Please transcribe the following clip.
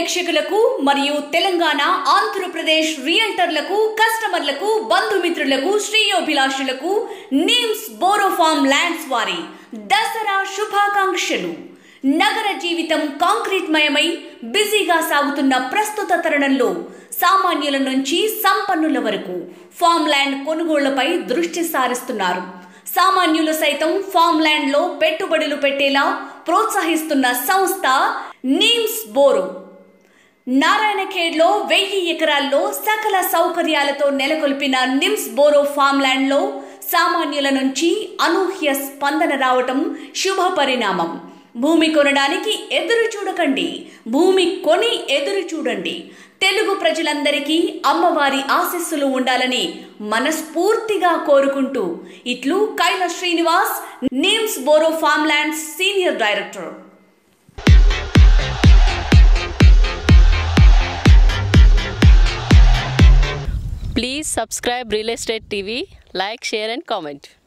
ప్రేక్షకులకు మరియు తెలంగాణ ఆంధ్రప్రదేశ్ రియల్టర్లకు కస్టమర్లకు బంధుమిత్రులకు శ్రేయోభిలాషులకు నీమ్స్ బోరోఫామ్ ల్యాండ్స్ వారి దసరా శుభాకాంక్షలు నగర జీవితం కాంక్రీట్ మయమై బిజీగా సాగుతున్న ప్రస్తుత తరుణంలో సామాన్యుల నుంచి సంపన్నుల వరకు ఫామ్ ల్యాండ్ కొనుగోళ్లపై దృష్టి సారిస్తున్నారు సామాన్యులు సైతం ఫామ్ ల్యాండ్ లో పెట్టుబడులు పెట్టేలా ప్రోత్సహిస్తున్న సంస్థ నీమ్స్ బోరో నారాయణఖేడ్లో వెయ్యి ఎకరాల్లో సకల సౌకర్యాలతో నెలకొల్పిన నిమ్స్ బోరో ఫామ్ ల్యాండ్ లో సామాన్యుల నుంచి అనూహ్య స్పందన రావటం శుభ పరిణామం భూమి కొనడానికి ఎదురు చూడకండి భూమి కొని ఎదురు చూడండి తెలుగు ప్రజలందరికీ అమ్మవారి ఆశీస్సులు ఉండాలని మనస్ఫూర్తిగా కోరుకుంటూ ఇట్లు కైల శ్రీనివాస్ నీమ్స్ బోరో farm lands senior director Please subscribe Real Estate TV, like, share, and comment.